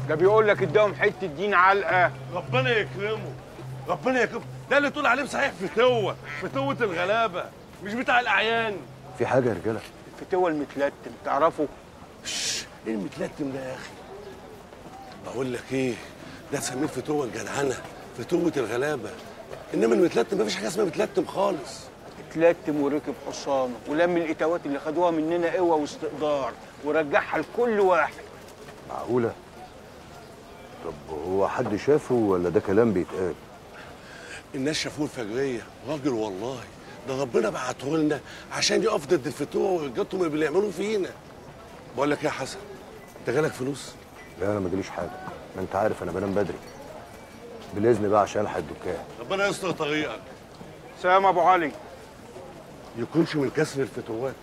ده بيقول لك اداهم حته دين علقه ربنا يكرمه ربنا يكرمه ده اللي تقول عليه صحيح فتوه فتوه الغلابه مش بتاع الاعيان في حاجه يا رجاله الفتوه المتلتم تعرفه شش، ايه المتلتم ده يا اخي بقول لك ايه ده تسميه فتوه الجدعنه فتوه الغلابه انما المتلتم مفيش حاجه اسمها متلتم خالص اتلتم وركب حصانه ولم الاتوات اللي خدوها مننا قوه واستقدار ورجعها لكل واحد معقوله طب هو حد شافه ولا ده كلام بيتقال الناس شافوه الفجريه راجل والله ده ربنا بعته لنا عشان يقف ضد الفتوه ورجالتهم اللي بيعملوه فينا بقول لك ايه يا حسن انت جالك فلوس لا انا ما جاليش حاجه ما انت عارف انا بنام بدري بالاذن بقى عشان الحق الدكان ربنا يستر طريقك سلام ابو علي يكونش من كسر الفتوات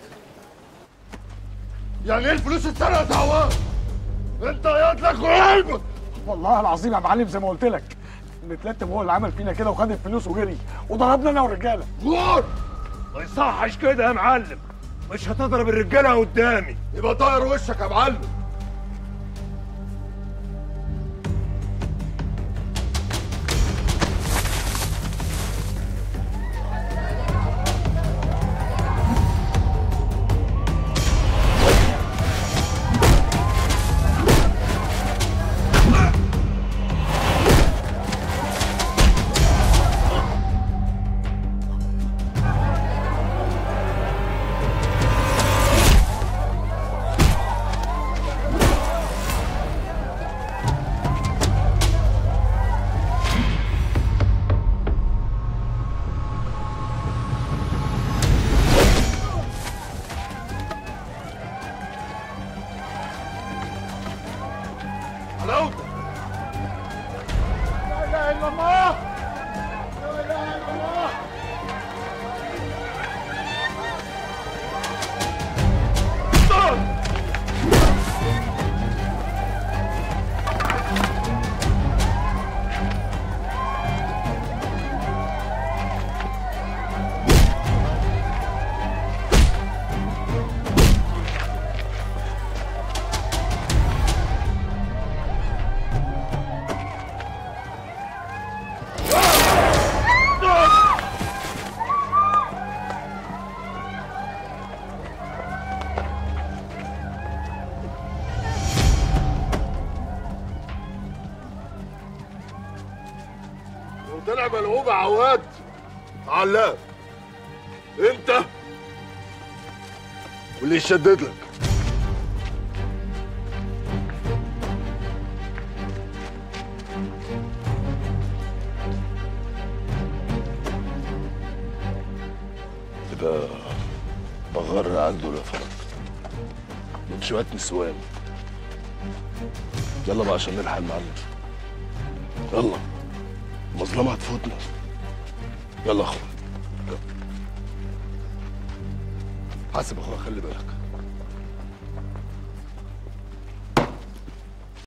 يعني ايه الفلوس اتسرقت يا عوام؟ انت يدلك وعلمك والله العظيم يا معلم زي ما قلت لك متلتم هو اللي عمل فينا كده وخد الفلوس وجري وضربنا انا والرجاله غور ما يصحش كده يا معلم مش هتضرب الرجاله قدامي يبقى طاير وشك يا معلم حلاوتك لا اله الا الله لا اله الا الله لو طلع ملعوب يا عواد علام انت واللي يشدد لك يبقى بغر عنده يا فرج من شوية نسوان يلا بقى عشان نلحق المعلم يلا المظلمة هتفوتنا يلا يا اخويا يلا. حاسب يا اخويا خلي بالك